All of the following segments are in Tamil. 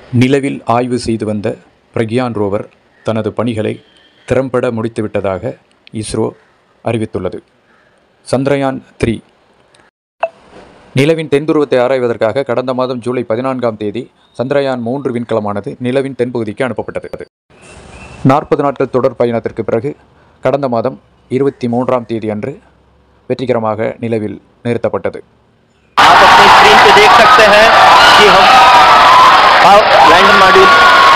நிலவில் ஆய்வு செய்து வந்த பிரக்யான் ரோவர் தனது பணிகளை திறம்பட முடித்துவிட்டதாக இஸ்ரோ அறிவித்துள்ளது சந்திரயான் த்ரீ நிலவின் தென்துருவத்தை ஆராய்வதற்காக கடந்த மாதம் ஜூலை பதினான்காம் தேதி சந்திரயான் மூன்று விண்கலமானது நிலவின் தென்பகுதிக்கு அனுப்பப்பட்டது நாற்பது நாட்கள் தொடர் பயணத்திற்கு பிறகு கடந்த மாதம் இருபத்தி மூன்றாம் தேதி அன்று வெற்றிகரமாக நிலவில் நிறுத்தப்பட்டது आप अपनी स्क्रीन पे देख सकते हैं कि हम lander module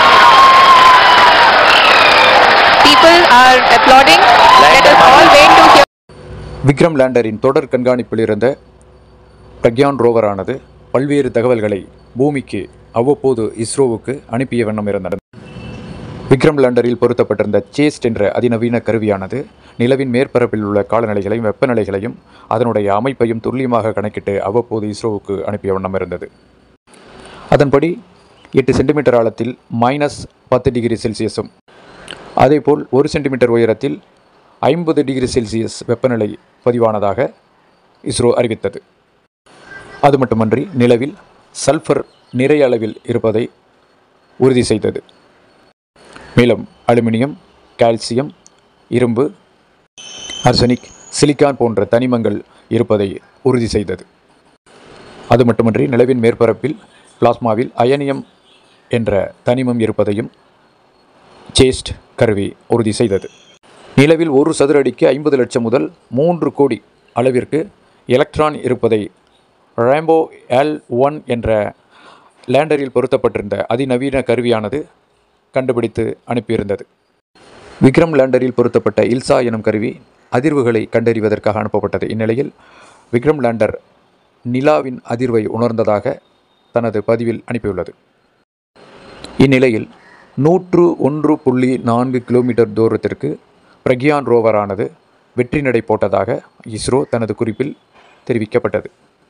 People are applauding. Let us all wait to hear. Vikram லேண்டரின் தொடர் கண்காணிப்பில் இருந்த பிரக்யான் ரோவரானது பல்வேறு தகவல்களை பூமிக்கு அவ்வப்போது இஸ்ரோவுக்கு அனுப்பிய வண்ணம் இருந்தது விக்ரம் லேண்டரில் பொருத்தப்பட்டிருந்த சேஸ்ட் என்ற அதிநவீன கருவியானது நிலவின் மேற்பரப்பில் உள்ள காலநிலைகளையும் வெப்பநிலைகளையும் அதனுடைய அமைப்பையும் துல்லியமாக கணக்கிட்டு அவ்வப்போது இஸ்ரோவுக்கு அனுப்பிய வண்ணம் இருந்தது அதன்படி எட்டு சென்டிமீட்டர் ஆழத்தில் மைனஸ் பத்து டிகிரி செல்சியஸும் அதேபோல் ஒரு சென்டிமீட்டர் உயரத்தில் ஐம்பது டிகிரி செல்சியஸ் வெப்பநிலை பதிவானதாக இஸ்ரோ அறிவித்தது அது மட்டுமன்றி நிலவில் சல்ஃபர் நிறைய அளவில் இருப்பதை உறுதி செய்தது மேலும் அலுமினியம் கால்சியம் இரும்பு அர்சனிக் சிலிக்கான் போன்ற தனிமங்கள் இருப்பதை உறுதி செய்தது அது மட்டுமன்றி நிலவின் மேற்பரப்பில் பிளாஸ்மாவில் அயனியம் என்ற தனிமம் இருப்பதையும் சேஸ்ட் கருவி உறுதி செய்தது நிலவில் ஒரு சதுர அடிக்கு ஐம்பது லட்சம் முதல் மூன்று கோடி அளவிற்கு எலக்ட்ரான் இருப்பதை ரேம்போ எல் ஒன் என்ற லேண்டரில் பொருத்தப்பட்டிருந்த அதிநவீன கருவியானது கண்டுபிடித்து அனுப்பியிருந்தது விக்ரம் லேண்டரில் பொருத்தப்பட்ட இல்சா எனும் கருவி அதிர்வுகளை கண்டறிவதற்காக அனுப்பப்பட்டது இந்நிலையில் விக்ரம் லேண்டர் நிலாவின் அதிர்வை உணர்ந்ததாக தனது பதிவில் அனுப்பியுள்ளது இந்நிலையில் நூற்று ஒன்று புள்ளி நான்கு கிலோமீட்டர் தூரத்திற்கு பிரக்யான் ரோவரானது வெற்றி நடை போட்டதாக இஸ்ரோ தனது குறிப்பில் தெரிவிக்கப்பட்டது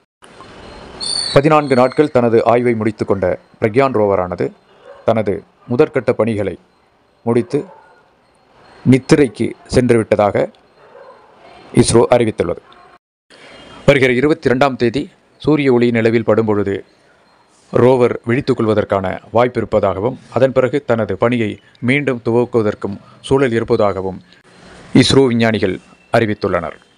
பதினான்கு நாட்கள் தனது ஆய்வை முடித்துக்கொண்ட பிரக்யான் ரோவரானது தனது முதற்கட்ட பணிகளை முடித்து நித்திரைக்கு சென்றுவிட்டதாக இஸ்ரோ அறிவித்துள்ளது வருகிற இருபத்தி ரெண்டாம் தேதி சூரிய ஒளி நிலவில் படும்பொழுது ரோவர் விழித்துக் கொள்வதற்கான வாய்ப்பு இருப்பதாகவும் அதன் பிறகு தனது பணியை மீண்டும் துவக்குவதற்கும் சூழல் இருப்பதாகவும் இஸ்ரோ விஞ்ஞானிகள் அறிவித்துள்ளனர்